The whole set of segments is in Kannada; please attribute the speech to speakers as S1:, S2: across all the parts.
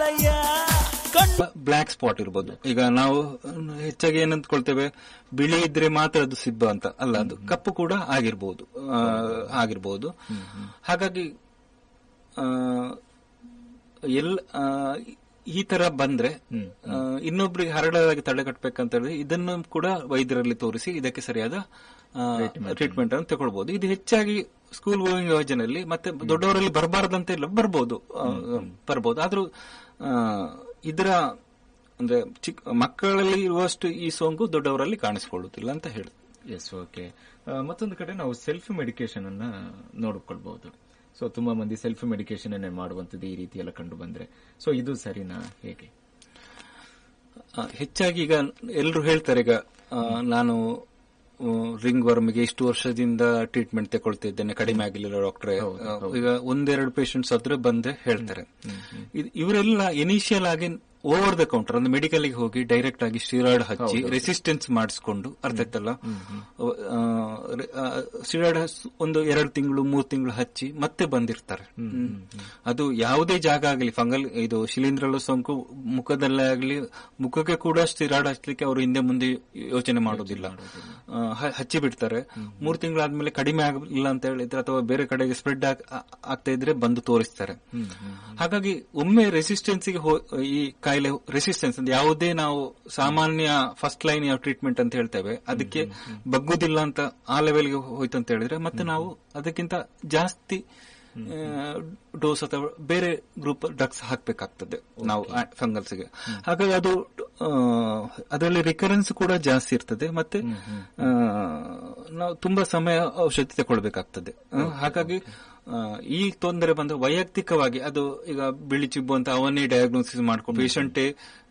S1: ಮಾಯ ಕಣ್ಣು
S2: ಬ್ಲ್ಯಾಕ್ ಸ್ಪಾಟ್ ಇರ್ಬೋದು ಈಗ ನಾವು ಅಹ್, ಹೆಚ್ಚಾಗಿ ಏನಂತ್ಕೊಳ್ತೇವೆ ಬಿಳಿ ಇದ್ರೆ ಮಾತ್ರ ಅದು ಸಿಬ್ಬ ಅಂತ ಅಲ್ಲ ಅದು ಕಪ್ಪು ಕೂಡ ಆಗಿರ್ಬೋದು ಆ, ಆಗಿರ್ಬೋದು ಹಾಗಾಗಿ ಆ, ಎಲ್ ಆ, ಈ ತರ ಬಂದ್ರೆ ಆ, ಇನ್ನೊಬ್ರಿಗೆ ಹರಡದಾಗಿ ತಡೆಗಟ್ಟಬೇಕಂತ ಹೇಳಿದ್ರೆ ಇದನ್ನು ಕೂಡ ವೈದ್ಯರಲ್ಲಿ ತೋರಿಸಿ ಇದಕ್ಕೆ ಸರಿಯಾದ ಟ್ರೀಟ್ಮೆಂಟ್ ಅನ್ನು ತಗೊಳ್ಬಹುದು ಇದು ಹೆಚ್ಚಾಗಿ ಸ್ಕೂಲ್ ಗೋಯಿಂಗ್ ಯೋಜನೆಯಲ್ಲಿ ಮತ್ತೆ ದೊಡ್ಡವರಲ್ಲಿ ಬರಬಾರದಂತ ಇಲ್ಲ ಬರ್ಬೋದು ಆ, ಬರ್ಬೋದು ಆದ್ರೂ ಆ, ಇದರ ಅಂದ್ರೆ ಚಿಕ್ಕ ಮಕ್ಕಳಲ್ಲಿ ಇರುವಷ್ಟು ಈ ಸೋಂಕು ದೊಡ್ಡವರಲ್ಲಿ ಕಾಣಿಸಿಕೊಳ್ಳುತ್ತಿಲ್ಲ ಅಂತ ಹೇಳಿ
S3: ಎಸ್ ಓಕೆ ಮತ್ತೊಂದು ಕಡೆ ನಾವು ಸೆಲ್ಫ್ ಮೆಡಿಕೇಶನ್ ಅನ್ನ ನೋಡಿಕೊಳ್ಬಹುದು ಸೊ ತುಂಬಾ ಮಂದಿ ಸೆಲ್ಫ್ ಮೆಡಿಕೇಶನ್ ಅನ್ನೇ ಮಾಡುವಂತದ್ದು ಈ ರೀತಿ ಎಲ್ಲ ಕಂಡು ಬಂದ್ರೆ ಸೊ ಇದು ಸರಿನಾ ಹೇಗೆ
S2: ಆ, ಹೆಚ್ಚಾಗಿ ಈಗ ಎಲ್ಲರೂ ಹೇಳ್ತಾರೆ ಈಗ ಆ, ನಾನು ರಿಂಗ್ ವರ್ಮ್ಗೆ ಇಷ್ಟು ವರ್ಷದಿಂದ ಟ್ರೀಟ್ಮೆಂಟ್ ತಗೊಳ್ತಿದ್ದೇನೆ ಕಡಿಮೆ ಆಗಿಲ್ಲ ಡಾಕ್ಟ್ರೆ ಈಗ ಒಂದೆರಡು ಪೇಷಂಟ್ಸ್ ಆದ್ರೆ ಬಂದ್ರೆ ಹೇಳ್ತಾರೆ ಇದ್- ಇವರೆಲ್ಲ ಇನಿಷಿಯಲ್ ಆಗಿ ಓವರ್ ದ ಕೌಂಟರ್ ಅಂದ್ರೆ ಮೆಡಿಕಲ್ ಗೆ ಹೋಗಿ ಡೈರೆಕ್ಟ್ ಆಗಿ ಸ್ಟಿರಾಯ್ಡ್ ಹಚ್ಚಿ ರೆಸಿಸ್ಟೆನ್ಸ್ ಮಾಡಿಸ್ಕೊಂಡು ಅರ್ಥ ಆಯ್ತಲ್ಲ ಸ್ಟಿರಾಯ್ಡ್ ಒಂದು ಎರಡು ತಿಂಗಳು ಮೂರು ತಿಂಗಳು ಹಚ್ಚಿ ಮತ್ತೆ ಬಂದಿರ್ತಾರೆ ಹ್ಮ್. ಅದು ಯಾವುದೇ ಜಾಗ ಆಗಲಿ ಫಂಗಲ್ ಇದು ಶಿಲೀಂಧ್ರಲು ಸೋಂಕು ಮುಖದಲ್ಲೇ ಆಗಲಿ ಮುಖಕ್ಕೆ ಕೂಡ ಸ್ಟಿರಾಯ್ಡ್ ಹಚ್ಚಲಿಕ್ಕೆ ಅವರು ಹಿಂದೆ ಮುಂದೆ ಯೋಚನೆ ಮಾಡೋದಿಲ್ಲ ಆ, ಹ- ಹಚ್ಚಿ ಬಿಡ್ತಾರೆ ಮೂರು ತಿಂಗಳಾದ್ಮೇಲೆ ಕಡಿಮೆ ಆಗಿಲ್ಲ ಅಂತ ಹೇಳಿದ್ರೆ ಅಥವಾ ಬೇರೆ ಕಡೆಗೆ ಸ್ಪ್ರೆಡ್ ಆಗ್ತಾ ಇದ್ರೆ ಬಂದು ತೋರಿಸ್ತಾರೆ ಹಾಗಾಗಿ ಒಮ್ಮೆ ರೆಸಿಸ್ಟೆನ್ಸ್ ಗೆ ಹೋ- ಈ ಕಾಯಿಲೆ ರೆಸಿಸ್ಟೆನ್ಸ್ ಅಂದ್ರೆ ಯಾವುದೇ ನಾವು ಸಾಮಾನ್ಯ ಫಸ್ಟ್ ಲೈನ್ ಯಾವ ಟ್ರೀಟ್ಮೆಂಟ್ ಅಂತ ಹೇಳ್ತೇವೆ ಅದಕ್ಕೆ ಬಗ್ಗುದಿಲ್ಲ ಅಂತ ಆ ಲೆವೆಲ್ಗೆ ಹೋಯ್ತು ಅಂತ ಹೇಳಿದ್ರೆ ಮತ್ತೆ ನಾವು ಅದಕ್ಕಿಂತ ಜಾಸ್ತಿ ಡೋಸ್ ಅಥವಾ ಬೇರೆ ಗ್ರೂಪ್ ಡ್ರಗ್ಸ್ ಹಾಕ್ಬೇಕಾಗ್ತದೆ ನಾವು ಫಂಗಲ್ಸ್ಗೆ ಹಾಗಾಗಿ ಅದು ಆ, ಅದರಲ್ಲಿ ರಿಕರೆನ್ಸ್ ಕೂಡ ಜಾಸ್ತಿ ಇರ್ತದೆ ಮತ್ತೆ ಆ, ನಾವು ತುಂಬಾ ಸಮಯ ಔಷಧಿ ತಗೊಳ್ಬೇಕಾಗ್ತದೆ ಆ, ಹಾಗಾಗಿ ಆ, ಈ ತೊಂದರೆ ಬಂದ್ರೆ ವೈಯಕ್ತಿಕವಾಗಿ ಅದು ಈಗ ಬಿಳಿ ಚಿಬ್ಬು ಅಂತ ಅವನ್ನೇ ಡಯಾಗ್ನೋಸಿಸ್ ಮಾಡ್ಕೊಂಡು ಪೇಷಂಟೇ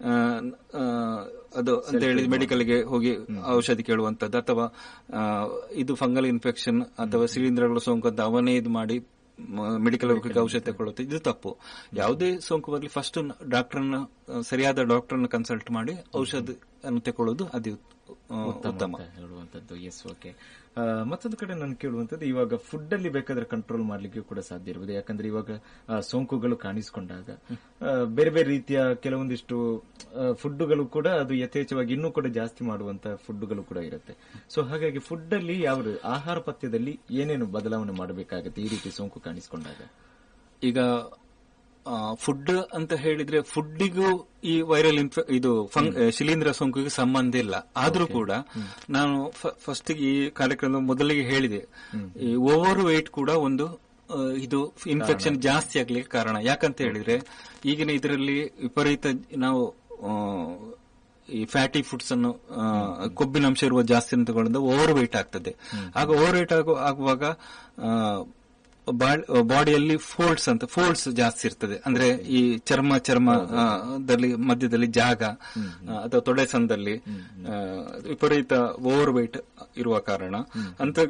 S2: ಅದು ಅಂತ ಹೇಳಿ ಮೆಡಿಕಲ್ಗೆ ಹೋಗಿ ಔಷಧಿ ಕೇಳುವಂತದ್ದು ಅಥವಾ ಆ, ಇದು ಫಂಗಲ್ ಇನ್ಫೆಕ್ಷನ್ ಅಥವಾ ಶಿಲೀಂಧ್ರಗಳ ಸೋಂಕು ಅಂತ ಅವನೇ ಇದು ಮಾಡಿ ಮೆಡಿಕಲ್ ಹೋಗಿ ಔಷಧಿ ತಗೊಳ್ಳುತ್ತೆ ಇದು ತಪ್ಪು ಯಾವುದೇ ಸೋಂಕು ಬರಲಿ ಫಸ್ಟ್ ಡಾಕ್ಟರ್ನ ಸರಿಯಾದ ಡಾಕ್ಟರ್ನ ಕನ್ಸಲ್ಟ್ ಮಾಡಿ ಔಷಧ ಅನ್ನು ತಗೊಳ್ಳೋದು ಅದು ಆ, ಉತ್ತಮ
S3: ಅಂತ ಹೇಳುವಂತದ್ದು ಎಸ್ ಓಕೆ ಮತ್ತೊಂದು ಕಡೆ ನಾನು ಕೇಳುವಂತದ್ದು ಇವಾಗ ಫುಡ್ ಅಲ್ಲಿ ಬೇಕಾದ್ರೆ ಕಂಟ್ರೋಲ್ ಮಾಡ್ಲಿಕ್ಕೆ ಕೂಡ ಸಾಧ್ಯ ಇರಬಹುದು ಯಾಕಂದ್ರೆ ಇವಾಗ ಆ, ಸೋಂಕುಗಳು ಕಾಣಿಸಿಕೊಂಡಾಗ ಆ, ಬೇರೆ ಬೇರೆ ರೀತಿಯ ಕೆಲವೊಂದಿಷ್ಟು ಫುಡ್ಗಳು ಕೂಡ ಅದು ಯಥೇಚ್ಛವಾಗಿ ಇನ್ನೂ ಕೂಡ ಜಾಸ್ತಿ ಮಾಡುವಂತ ಫುಡ್ಗಳು ಕೂಡ ಇರುತ್ತೆ ಸೊ ಹಾಗಾಗಿ ಫುಡ್ ಅಲ್ಲಿ ಯಾವ ರೀ- ಆಹಾರ ಪಥ್ಯದಲ್ಲಿ ಏನೇನು ಬದಲಾವಣೆ ಮಾಡಬೇಕಾಗುತ್ತೆ ಈ ರೀತಿ ಸೋಂಕು ಕಾಣಿಸಿಕೊಂಡಾಗ
S2: ಈಗ ಫುಡ್ ಅಂತ ಹೇಳಿದ್ರೆ ಫುಡ್ಡಿಗೂ ಈ ವೈರಲ್ ಇನ್ಫೆ ಇದು ಫಂಗ್ ಶಿಲೀಂಧ್ರ ಸೋಂಕಿಗೆ ಸಂಬಂಧ ಇಲ್ಲ ಆದ್ರೂ ಕೂಡ ನಾನು ಫಸ್ಟ್ ಈ ಕಾರ್ಯಕ್ರಮದ ಮೊದಲಿಗೆ ಹೇಳಿದೆ ಈ ಓವರ್ ವೇಟ್ ಕೂಡ ಒಂದು ಆ, ಇದು ಇನ್ಫೆಕ್ಷನ್ ಜಾಸ್ತಿ ಆಗ್ಲಿಕ್ಕೆ ಕಾರಣ ಯಾಕಂತ ಹೇಳಿದ್ರೆ ಈಗಿನ ಇದರಲ್ಲಿ ವಿಪರೀತ ನಾವು ಆ, ಈ ಫ್ಯಾಟಿ ಫುಡ್ಸ್ ಅನ್ನು ಆ, ಕೊಬ್ಬಿನ ಅಂಶ ಇರುವ ಜಾಸ್ತಿ ಅಂತ ತಗೊಂಡು ಓವರ್ ವೇಟ್ ಆಗ್ತದೆ ಆಗ ಓವರ್ ವೇಟ್ ಆಗುವಾಗ ಆ, ಬಾಡಿಯಲ್ಲಿ ಫೋಲ್ಡ್ಸ್ ಅಂತ ಫೋಲ್ಡ್ಸ್ ಜಾಸ್ತಿ ಇರ್ತದೆ ಅಂದ್ರೆ ಈ ಚರ್ಮ ಚರ್ಮ ಆ, ದಲ್ಲಿ ಮಧ್ಯದಲ್ಲಿ ಜಾಗ ಆ, ಅಥವಾ ತೊಡೆ ಸಂದಲ್ಲಿ ಆ, ವಿಪರೀತ ಓವರ್ weight ಇರುವ ಕಾರಣ ಅಂತ